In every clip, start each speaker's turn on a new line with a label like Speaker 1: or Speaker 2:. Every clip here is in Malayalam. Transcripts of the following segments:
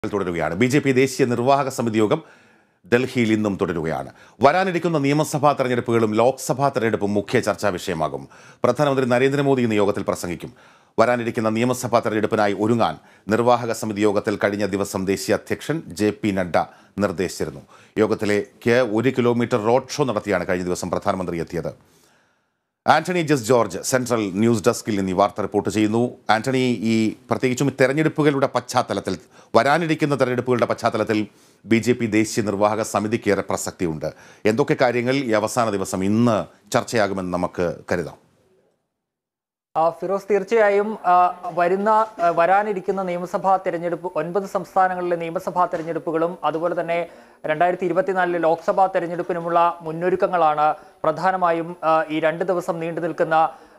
Speaker 1: തുടരുകയാണ് ബി ജെ പി ദേശീയ നിർവാഹക സമിതി യോഗം ഡൽഹിയിൽ ഇന്നും തുടരുകയാണ് വരാനിരിക്കുന്ന നിയമസഭാ തെരഞ്ഞെടുപ്പുകളും ലോക്സഭാ തെരഞ്ഞെടുപ്പും മുഖ്യ ചർച്ചാ വിഷയമാകും പ്രധാനമന്ത്രി നരേന്ദ്രമോദി ഇന്ന് യോഗത്തിൽ പ്രസംഗിക്കും വരാനിരിക്കുന്ന നിയമസഭാ തെരഞ്ഞെടുപ്പിനായി ഒരുങ്ങാൻ നിർവാഹക സമിതി യോഗത്തിൽ കഴിഞ്ഞ ദിവസം ദേശീയ അധ്യക്ഷൻ ജെ പി നഡ്ഡ നിർദ്ദേശിച്ചിരുന്നു യോഗത്തിലേക്ക് ഒരു കിലോമീറ്റർ റോഡ് ഷോ നടത്തിയാണ് കഴിഞ്ഞ ദിവസം പ്രധാനമന്ത്രി എത്തിയത് ആന്റണി ജസ് ജോർജ് സെൻട്രൽ ന്യൂസ് ഡെസ്കിൽ നിന്ന് ഈ വാർത്ത റിപ്പോർട്ട് ചെയ്യുന്നു ആന്റണി ഈ പ്രത്യേകിച്ചും ഈ തെരഞ്ഞെടുപ്പുകളുടെ പശ്ചാത്തലത്തിൽ വരാനിരിക്കുന്ന തെരഞ്ഞെടുപ്പുകളുടെ പശ്ചാത്തലത്തിൽ ബി ജെ പി ദേശീയ നിർവാഹക സമിതിക്കേറെ പ്രസക്തിയുണ്ട് എന്തൊക്കെ കാര്യങ്ങൾ ഈ അവസാന ദിവസം ഇന്ന് ചർച്ചയാകുമെന്ന് നമുക്ക് കരുതാം
Speaker 2: ആ, ഫിറോസ് തീർച്ചയായും ആ, വരുന്ന ആ, വരാനിരിക്കുന്ന നിയമസഭാ തെരഞ്ഞെടുപ്പ് ഒൻപത് സംസ്ഥാനങ്ങളിലെ നിയമസഭാ തെരഞ്ഞെടുപ്പുകളും അതുപോലെ തന്നെ രണ്ടായിരത്തി ഇരുപത്തിനാലിലെ ലോക്സഭാ തെരഞ്ഞെടുപ്പിനുമുള്ള മുന്നൊരുക്കങ്ങളാണ് പ്രധാനമായും ആ, ഈ രണ്ട് ദിവസം നീണ്ടു നിൽക്കുന്ന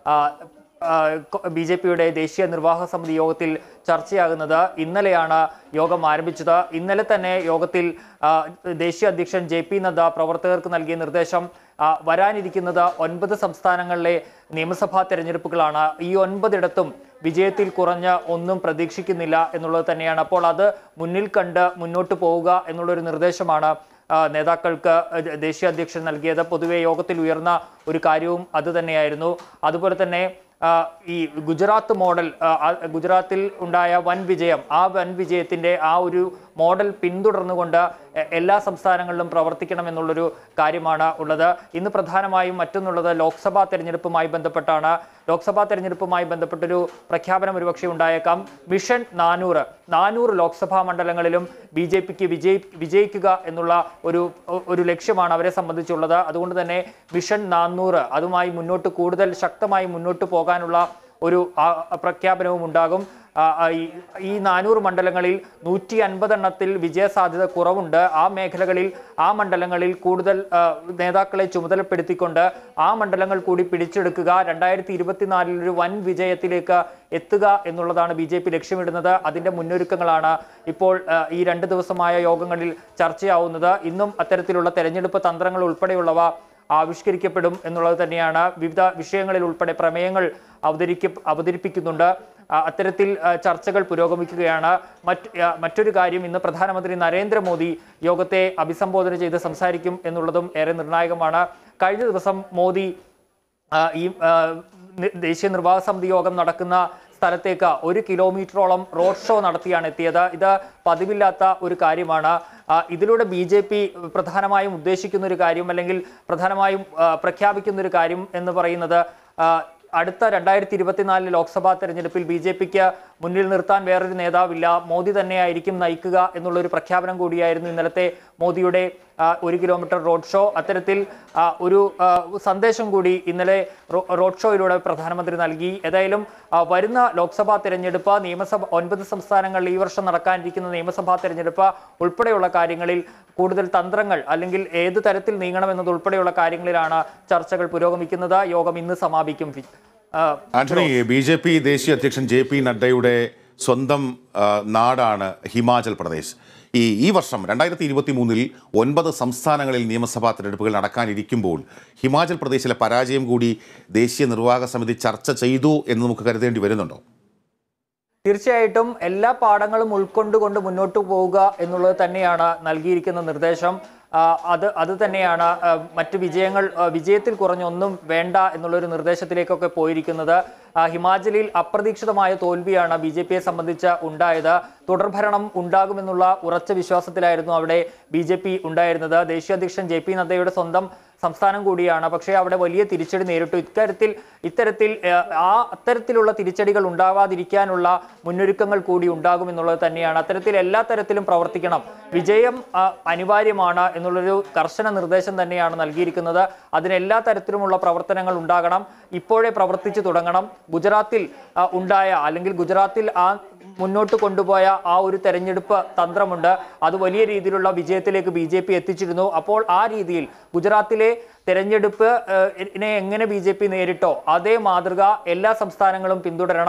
Speaker 2: ബി ജെ പിയുടെ ദേശീയ നിർവാഹക സമിതി യോഗത്തിൽ ചർച്ചയാകുന്നത് ഇന്നലെയാണ് യോഗം ആരംഭിച്ചത് ഇന്നലെ തന്നെ യോഗത്തിൽ ആ, ദേശീയ അധ്യക്ഷൻ ജെ പി നദ്ദ പ്രവർത്തകർക്ക് നൽകിയ നിർദ്ദേശം ആ, വരാനിരിക്കുന്നത് ഒൻപത് സംസ്ഥാനങ്ങളിലെ നിയമസഭാ തെരഞ്ഞെടുപ്പുകളാണ് ഈ ഒൻപതിടത്തും വിജയത്തിൽ കുറഞ്ഞ് ഒന്നും പ്രതീക്ഷിക്കുന്നില്ല എന്നുള്ളത് തന്നെയാണ് അപ്പോൾ അത് മുന്നിൽ കണ്ട് മുന്നോട്ട് പോവുക എന്നുള്ളൊരു നിർദ്ദേശമാണ് ആ, നേതാക്കൾക്ക് ദ- ദേശീയ അധ്യക്ഷൻ നൽകിയത് പൊതുവെ യോഗത്തിൽ ഉയർന്ന ഒരു കാര്യവും അത് തന്നെയായിരുന്നു അതുപോലെ തന്നെ ആ, ഈ ഗുജറാത്ത് മോഡൽ ആ, ആ, ഗുജറാത്തിൽ ഉണ്ടായ വൻ വിജയം ആ വൻ വിജയത്തിന്റെ ആ ഒരു മോഡൽ പിന്തുടർന്നുകൊണ്ട് എ- എല്ലാ സംസ്ഥാനങ്ങളിലും പ്രവർത്തിക്കണം എന്നുള്ളൊരു കാര്യമാണ് ഉള്ളത് ഇന്ന് പ്രധാനമായും മറ്റൊന്നുള്ളത് ലോക്സഭാ തെരഞ്ഞെടുപ്പുമായി ബന്ധപ്പെട്ടാണ് ലോക്സഭാ തെരഞ്ഞെടുപ്പുമായി ബന്ധപ്പെട്ടൊരു പ്രഖ്യാപനം ഒരുപക്ഷെ ഉണ്ടായേക്കാം മിഷൻ നാനൂറ് നാനൂറ് ലോക്സഭാ മണ്ഡലങ്ങളിലും ബി ജെ പിക്ക് വിജയി വിജയിക്കുക എന്നുള്ള ഒരു ഒരു ലക്ഷ്യമാണ് അവരെ സംബന്ധിച്ചുള്ളത് അതുകൊണ്ട് തന്നെ മിഷൻ നാനൂറ് അതുമായി മുന്നോട്ട് കൂടുതൽ ശക്തമായി മുന്നോട്ട് പോകാനുള്ള ഒരു ആ, പ്രഖ്യാപനവും ഉണ്ടാകും ആ, ആ, ഈ- ഈ നാനൂറ് മണ്ഡലങ്ങളിൽ നൂറ്റി അൻപതെണ്ണത്തിൽ വിജയസാധ്യത കുറവുണ്ട് ആ മേഖലകളിൽ ആ മണ്ഡലങ്ങളിൽ കൂടുതൽ ആ, നേതാക്കളെ ചുമതലപ്പെടുത്തിക്കൊണ്ട് ആ മണ്ഡലങ്ങൾ കൂടി പിടിച്ചെടുക്കുക രണ്ടായിരത്തി ഇരുപത്തിനാലിൽ ഒരു വൻ വിജയത്തിലേക്ക് എത്തുക എന്നുള്ളതാണ് ബി ജെ പി ലക്ഷ്യമിടുന്നത് അതിന്റെ മുന്നൊരുക്കങ്ങളാണ് ഇപ്പോൾ ആ, ഈ രണ്ട് ദിവസമായ യോഗങ്ങളിൽ ചർച്ചയാവുന്നത് ഇന്നും അത്തരത്തിലുള്ള തെരഞ്ഞെടുപ്പ് തന്ത്രങ്ങൾ ഉൾപ്പെടെയുള്ളവ ആവിഷ്കരിക്കപ്പെടും എന്നുള്ളത് തന്നെയാണ് വിവിധ വിഷയങ്ങളിൽ ഉൾപ്പെടെ പ്രമേയങ്ങൾ അവതരിക്ക അവതരിപ്പിക്കുന്നുണ്ട് ആ, അത്തരത്തിൽ ആ, ചർച്ചകൾ പുരോഗമിക്കുകയാണ് മറ്റ് ആ, മറ്റൊരു കാര്യം ഇന്ന് പ്രധാനമന്ത്രി നരേന്ദ്രമോദി യോഗത്തെ അഭിസംബോധന ചെയ്ത് സംസാരിക്കും എന്നുള്ളതും ഏറെ നിർണായകമാണ് കഴിഞ്ഞ ദിവസം മോദി ആ, ഈ ആ, നി- ദേശീയ നിർവാഹക സമിതി യോഗം നടക്കുന്ന സ്ഥലത്തേക്ക് ഒരു കിലോമീറ്ററോളം റോഡ് ഷോ നടത്തിയാണ് എത്തിയത് ഇത് പതിവില്ലാത്ത ഒരു കാര്യമാണ് ആ, ഇതിലൂടെ ബി ജെ പി പ്രധാനമായും ഉദ്ദേശിക്കുന്ന ഒരു കാര്യം അല്ലെങ്കിൽ പ്രധാനമായും ആ, പ്രഖ്യാപിക്കുന്ന ഒരു കാര്യം എന്ന് പറയുന്നത് ആ, അടുത്ത രണ്ടായിരത്തി ഇരുപത്തിനാലിലെ ലോക്സഭാ തെരഞ്ഞെടുപ്പിൽ ബി ജെ പിക്ക് മുന്നിൽ നിർത്താൻ വേറൊരു നേതാവില്ല മോദി തന്നെയായിരിക്കും നയിക്കുക എന്നുള്ളൊരു പ്രഖ്യാപനം കൂടിയായിരുന്നു ഇന്നലത്തെ മോദിയുടെ ആ, ഒരു കിലോമീറ്റർ റോഡ് ഷോ അത്തരത്തിൽ ആ, ഒരു ആ, സന്ദേശം കൂടി ഇന്നലെ റോ- റോഡ് ഷോയിലൂടെ പ്രധാനമന്ത്രി നൽകി ഏതായാലും ആ, വരുന്ന ലോക്സഭാ തെരഞ്ഞെടുപ്പ് നിയമസഭ ഒൻപത് സംസ്ഥാനങ്ങളിൽ ഈ വർഷം നടക്കാനിരിക്കുന്ന നിയമസഭാ തെരഞ്ഞെടുപ്പ് ഉൾപ്പെടെയുള്ള കാര്യങ്ങളിൽ കൂടുതൽ തന്ത്രങ്ങൾ അല്ലെങ്കിൽ ഏത് തരത്തിൽ നീങ്ങണമെന്നത് ഉൾപ്പെടെയുള്ള കാര്യങ്ങളിലാണ് ചർച്ചകൾ പുരോഗമിക്കുന്നത് യോഗം ഇന്ന് സമാപിക്കും ഫി- ആ,
Speaker 1: ആന്റണി ബി ജെ പി ദേശീയ അധ്യക്ഷൻ ജെ പി നഡ്ഡയുടെ സ്വന്തം ആ, നാടാണ് ഹിമാചൽ പ്രദേശ് ഈ ഈ വർഷം രണ്ടായിരത്തി ഇരുപത്തി മൂന്നിൽ ഒൻപത് സംസ്ഥാനങ്ങളിൽ നിയമസഭാ തെരഞ്ഞെടുപ്പുകൾ നടക്കാനിരിക്കുമ്പോൾ ഹിമാചൽ പ്രദേശിലെ പരാജയം കൂടി ദേശീയ നിർവാഹക സമിതി ചർച്ച ചെയ്തു എന്ന് നമുക്ക് കരുതേണ്ടി വരുന്നുണ്ടോ
Speaker 2: തീർച്ചയായിട്ടും എല്ലാ പാഠങ്ങളും ഉൾക്കൊണ്ടുകൊണ്ട് മുന്നോട്ട് പോവുക എന്നുള്ളത് തന്നെയാണ് നൽകിയിരിക്കുന്ന നിർദ്ദേശം ആ, അത് അത് തന്നെയാണ് ആ, മറ്റ് വിജയങ്ങൾ ആ, വിജയത്തിൽ കുറഞ്ഞൊന്നും വേണ്ട എന്നുള്ളൊരു നിർദ്ദേശത്തിലേക്കൊക്കെ പോയിരിക്കുന്നത് ആ, ഹിമാചലിൽ അപ്രതീക്ഷിതമായ തോൽവിയാണ് ബി ജെ പിയെ സംബന്ധിച്ച് ഉണ്ടായത് തുടർഭരണം ഉണ്ടാകുമെന്നുള്ള ഉറച്ച വിശ്വാസത്തിലായിരുന്നു അവിടെ ബി ജെ പി ഉണ്ടായിരുന്നത് ദേശീയ അധ്യക്ഷൻ ജെ പി നദ്ദയുടെ സ്വന്തം സംസ്ഥാനം കൂടിയാണ് പക്ഷേ അവിടെ വലിയ തിരിച്ചടി നേരിട്ടു ഇത്തരത്തിൽ ഇത്തരത്തിൽ ഏഹ്, ആ അത്തരത്തിലുള്ള തിരിച്ചടികൾ ഉണ്ടാവാതിരിക്കാനുള്ള മുന്നൊരുക്കങ്ങൾ കൂടി ഉണ്ടാകുമെന്നുള്ളത് തന്നെയാണ് അത്തരത്തിൽ എല്ലാ തരത്തിലും പ്രവർത്തിക്കണം വിജയം ആ, അനിവാര്യമാണ് എന്നുള്ളൊരു കർശന നിർദ്ദേശം തന്നെയാണ് നൽകിയിരിക്കുന്നത് അതിന് എല്ലാ തരത്തിലുമുള്ള പ്രവർത്തനങ്ങൾ ഉണ്ടാകണം ഇപ്പോഴേ പ്രവർത്തിച്ചു തുടങ്ങണം ഗുജറാത്തിൽ ആ, ഉണ്ടായ അല്ലെങ്കിൽ ഗുജറാത്തിൽ ആ മുന്നോട്ട് കൊണ്ടുപോയ ആ ഒരു തെരഞ്ഞെടുപ്പ് തന്ത്രമുണ്ട് അത് വലിയ രീതിയിലുള്ള വിജയത്തിലേക്ക് ബി ജെ പി എത്തിച്ചിരുന്നു അപ്പോൾ ആ രീതിയിൽ ഗുജറാത്തിലെ തെരഞ്ഞെടുപ്പ് ഏഹ്, നെ എങ്ങനെ ബി ജെ പി നേരിട്ടോ അതേ മാതൃക എല്ലാ സംസ്ഥാനങ്ങളും പിന്തുടരണം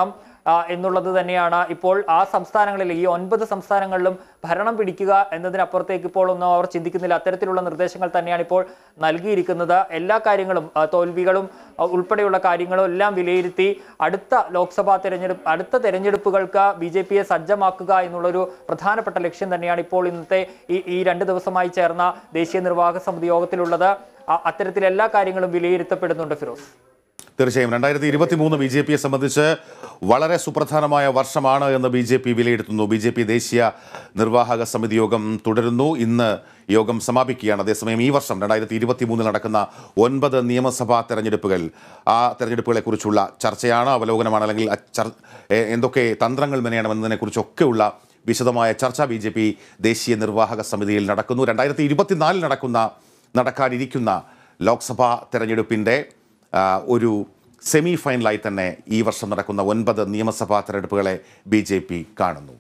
Speaker 2: ആ, എന്നുള്ളത് തന്നെയാണ് ഇപ്പോൾ ആ സംസ്ഥാനങ്ങളിൽ ഈ ഒൻപത് സംസ്ഥാനങ്ങളിലും ഭരണം പിടിക്കുക എന്നതിനപ്പുറത്തേക്ക് ഇപ്പോൾ ഒന്നും അവർ ചിന്തിക്കുന്നില്ല അത്തരത്തിലുള്ള നിർദ്ദേശങ്ങൾ തന്നെയാണ് ഇപ്പോൾ നൽകിയിരിക്കുന്നത് എല്ലാ കാര്യങ്ങളും ആ, തോൽവികളും ആ, ഉൾപ്പെടെയുള്ള കാര്യങ്ങളും എല്ലാം വിലയിരുത്തി അടുത്ത ലോക്സഭാ തെരഞ്ഞെടുപ്പ് അടുത്ത തെരഞ്ഞെടുപ്പുകൾക്ക് ബി ജെ പിയെ സജ്ജമാക്കുക എന്നുള്ളൊരു പ്രധാനപ്പെട്ട ലക്ഷ്യം തന്നെയാണ് ഇപ്പോൾ ഇന്നത്തെ ഈ ഈ രണ്ട് ദിവസമായി ചേർന്ന ദേശീയ നിർവാഹക സമിതി യോഗത്തിലുള്ളത് ആ, അത്തരത്തിൽ എല്ലാ കാര്യങ്ങളും വിലയിരുത്തപ്പെടുന്നുണ്ട് ഫിറോസ്
Speaker 1: തീർച്ചയായും രണ്ടായിരത്തി ഇരുപത്തി മൂന്ന് ബി ജെ പിയെ സംബന്ധിച്ച് വളരെ സുപ്രധാനമായ വർഷമാണ് എന്ന് ബി ജെ പി വിലയിരുത്തുന്നു ബി ജെ പി ദേശീയ നിർവാഹക സമിതി യോഗം തുടരുന്നു ഇന്ന് യോഗം സമാപിക്കുകയാണ് അതേസമയം ഈ വർഷം രണ്ടായിരത്തി ഇരുപത്തി മൂന്നിൽ നടക്കുന്ന ഒൻപത് നിയമസഭാ തെരഞ്ഞെടുപ്പുകൾ ആ തെരഞ്ഞെടുപ്പുകളെക്കുറിച്ചുള്ള ചർച്ചയാണ് അവലോകനമാണ് അല്ലെങ്കിൽ ആ ചർ- എ- എന്തൊക്കെ തന്ത്രങ്ങൾ മെനയണമെന്നതിനെക്കുറിച്ചൊക്കെയുള്ള വിശദമായ ചർച്ച ബി ജെ പി ദേശീയ നിർവാഹക സമിതിയിൽ നടക്കുന്നു രണ്ടായിരത്തി ഇരുപത്തിനാലിൽ നടക്കുന്ന നടക്കാനിരിക്കുന്ന ലോക്സഭാ തെരഞ്ഞെടുപ്പിൻ്റെ ആ, ഒരു സെമി ഫൈനലായി തന്നെ ഈ വർഷം നടക്കുന്ന ഒൻപത് നിയമസഭാ തെരഞ്ഞെടുപ്പുകളെ ബി കാണുന്നു